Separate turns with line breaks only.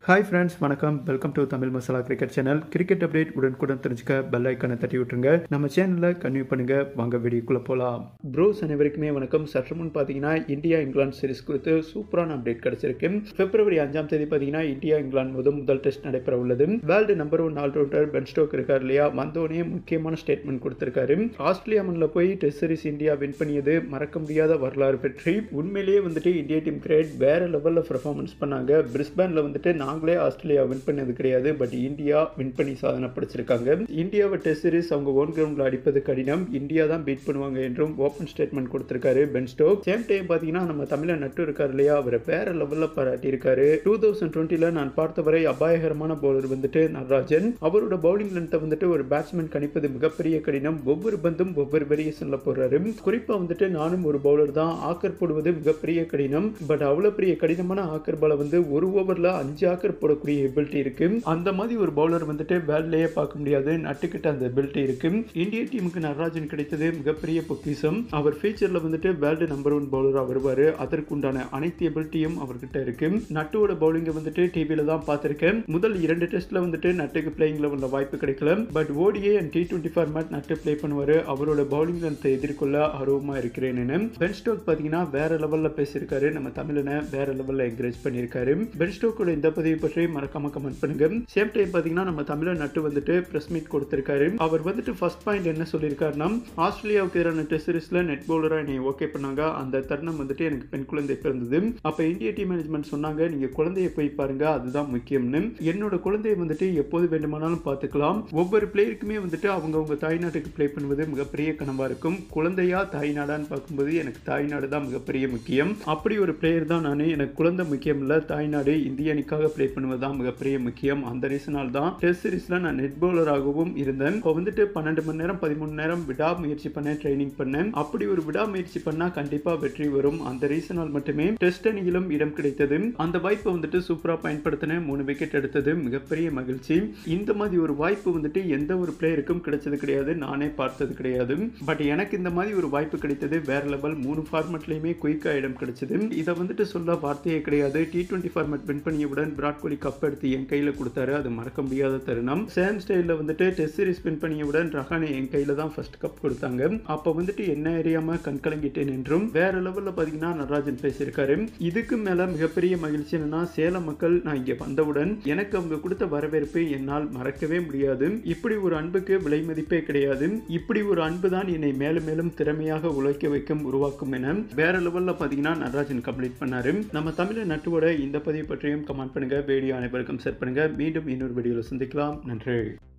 hi friends வணக்கம் welcome to Tamil Masala cricket channel cricket update உடனுக்குடன் தெரிஞ்சுக்க பெல் ஐக்கனை தட்டி விட்டுருங்க நம்ம சேனலில் கன்வியூ பண்ணுங்க வாங்க வீடியோக்குள்ளே போகலாம் ப்ரோஸ் அனைவருக்குமே வணக்கம் சற்று முன் பார்த்தீங்கன்னா இந்தியா இங்கிலாந்து சீரிஸ் குறித்து சூப்பரான அப்டேட் கிடைச்சிருக்கு பிப்ரவரி அஞ்சாம் தேதி பார்த்தீங்கன்னா இந்தியா இங்கிலாந்து முதல் முதல் டெஸ்ட் நடைபெற உள்ளது world number one all rounder Ben Stokes இருக்கார் இல்லையா வந்தோடனே முக்கியமான ஸ்டேட்மெண்ட் கொடுத்திருக்காரு ஆஸ்திரேலியா மண்ணில் போய் டெஸ்ட் சீரிஸ் இந்தியா வின் பண்ணியது மறக்க முடியாத வரலாறு பற்றி உண்மையிலேயே வந்துட்டு இந்தியா டீம் கிரேட் வேற லெவலில் பெர்ஃபார்மன்ஸ் பண்ணாங்க பிரிஸ்பேனில் வந்துட்டு நாங்களே ஆஸ்திரேலியா வின் பண்ணது கிடையாது பட் இந்தியா வின் பண்ணி சாதனை படிச்சிருக்காங்க இந்தியாவை டெஸ்ட் சீரிஸ் அவங்க ஓன் கிரவுண்டில் அடிப்பது கடினம் இந்தியா தான் பீட் பண்ணுவாங்க என்றும் ஓப்பன் ஸ்டேட்மெண்ட் கொடுத்திருக்காரு பென் ஸ்டோக் சேம் டைம் பார்த்தீங்கன்னா நம்ம தமிழ நட்டு இருக்கார் இல்லையா அவரை வேற லெவலில் பாராட்டியிருக்காரு டூ தௌசண்ட் டுவெண்ட்டியில் நான் பார்த்தவரை அபாயகரமான பவுலர் வந்துட்டு நடராஜன் அவரோட பவுலிங் லென்த்தை வந்துட்டு ஒரு பேட்ஸ்மேன் கணிப்பது மிகப்பெரிய கடினம் ஒவ்வொரு பந்தும் ஒவ்வொரு வேரியேஷனில் போடுறாரு குறிப்பாக வந்துட்டு நானும் ஒரு பவுலர் தான் ஆக்கர் போடுவது மிகப்பெரிய கடினம் பட் அவ்வளோ பெரிய கடினமான ஆக்கர் பாலை வந்து ஒரு ஓவரில் அஞ்சு ஆக்கர் போடக்கூடிய எபிலிட்டி இருக்கு அந்த மாதிரி ஒரு பவுலர் வந்துட்டு வேர்ல்ட்லயே பார்க்க முடியாது நட்டுக்கிட்ட அந்த எபிலிட்டி இருக்கு இந்திய டீமுக்கு நடராஜன் கிடைத்தது மிகப்பெரிய பொக்கிசம் அவர் ஃபியூச்சர்ல வந்துட்டு வேர்ல்டு நம்பர் ஒன் பவுலரா வருவாரு அதற்கு உண்டான அனைத்து எபிலிட்டியும் அவர்கிட்ட இருக்கு நட்டுவோட பவுலிங்கை வந்துட்டு டிவியில தான் பார்த்திருக்கேன் முதல் இரண்டு டெஸ்ட்ல வந்துட்டு நட்டுக்கு பிளேயிங் லெவல்ல வாய்ப்பு கிடைக்கல but ODI and T twenty format Nattu play பண்ணுவாரு அவரோட பவுலிங் லென்த்தை எதிர்கொள்ள ஆர்வமா இருக்கிறேன்னு பென் ஸ்டோக் பாத்தீங்கன்னா வேற லெவல்ல பேசியிருக்காரு நம்ம தமிழனை வேற லெவல்ல என்கரேஜ் பண்ணியிருக்காரு பென் ஸ்டோக்கோட இந்த பதிவு பற்றி மறக்காம கமெண்ட் பண்ணுங்க சேம் டைம் பாத்தீங்கன்னா நம்ம தமிழர் நட்டு வந்துட்டு பிரஸ் மீட் கொடுத்திருக்காரு அவர் வந்துட்டு ஃபர்ஸ்ட் பாயிண்ட் என்ன சொல்லியிருக்காருன்னா ஆஸ்திரேலியாவுக்கு எதிரான டெஸ்ட் சீரிஸ்ல நெட் பவுலரா என்னை ஓகே பண்ணாங்க அந்த தருணம் வந்துட்டு எனக்கு பெண் குழந்தை பிறந்தது அப்ப இந்திய டீம் மேனேஜ்மெண்ட் சொன்னாங்க நீங்க குழந்தைய போய் பாருங்க அதுதான் முக்கியம்னு என்னோட குழந்தைய வந்துட்டு எப்போது வேண்டுமானாலும் பார்த்துக்கலாம் ஒவ்வொரு பிளேயருக்குமே வந்துட்டு அவங்க அவங்க தாய்நாட்டுக்கு ப்ளே பண்ணுவது மிகப்பெரிய கனவா இருக்கும் குழந்தையா தாய்நாடான்னு பார்க்கும்போது எனக்கு தாய்நாடு தான் மிகப்பெரிய முக்கியம் அப்படி ஒரு பிளேயர் தான் நான் எனக்கு குழந்தை முக்கியம் இல்ல தாய்நாடு இந்திய அணிக்காக ப்ளே பண்ணுவது தான் மிகப்பெரிய முக்கியம் அந்த ரீசனால் தான் டெஸ்ட் சீரிஸ்ல நான் நெட் பவுலராகவும் இருந்தேன் இப்போ வந்துட்டு பன்னெண்டு மணி நேரம் பதிமூணு நேரம் விடாமுயற்சி பண்ணேன் ட்ரைனிங் பண்ணேன் அப்படி ஒரு விடாமுயற்சி பண்ணா கண்டிப்பா வெற்றி வரும் அந்த ரீசனால் மட்டுமே டெஸ்ட் அணியிலும் இடம் கிடைத்தது அந்த வாய்ப்பை வந்துட்டு சூப்பரா பயன்படுத்தினேன் மூணு விக்கெட் எடுத்தது மிகப்பெரிய மகிழ்ச்சி இந்த மாதிரி ஒரு வாய்ப்பு வந்துட்டு எந்த ஒரு பிளேயருக்கும் கிடைச்சது கிடையாது நானே பார்த்தது கிடையாது பட் எனக்கு இந்த மாதிரி ஒரு வாய்ப்பு கிடைத்தது வேற லெவல் மூணு ஃபார்மெட்லயுமே குயிக்கா இடம் கிடைச்சது இதை வந்துட்டு சொல்ல வார்த்தையே கிடையாது டி டுவெண்ட்டி ஃபார்மெட் வின் பண்ணியவுடன் விராட் கோலி கப் எடுத்து என் கையில கொடுத்தாரு அது மறக்க முடியாத தருணம் சேம் ஸ்டைலில் வந்துட்டு டெஸ்ட் சீரிஸ் வின் பண்ணியவுடன் ரஹானே என் கையில தான் ஃபர்ஸ்ட் கப் கொடுத்தாங்க அப்போ வந்துட்டு என்ன அறியாம கண்கலங்கிட்டேன் என்றும் வேற லெவல்ல பாத்தீங்கன்னா நடராஜன் பேசியிருக்காரு இதுக்கு மேல மிகப்பெரிய மகிழ்ச்சி என்னன்னா சேலம் மக்கள் நான் இங்க வந்தவுடன் எனக்கு அவங்க கொடுத்த வரவேற்பு என்னால் மறக்கவே முடியாது இப்படி ஒரு அன்புக்கு விலை மதிப்பே கிடையாது இப்படி ஒரு அன்பு தான் என்னை மேலும் மேலும் திறமையாக உழைக்க வைக்கும் உருவாக்கும் என வேற லெவல்ல பாத்தீங்கன்னா நடராஜன் கம்ப்ளீட் பண்ணாரு நம்ம தமிழ் நட்டுவோட இந்த பதிவு பற்றியும் கமெண்ட் பண்ணுங்க வீடியோ அனைவருக்கும் ஷேர் பண்ணுங்க மீண்டும் இன்னொரு வீடியோவில் சந்திக்கலாம் நன்றி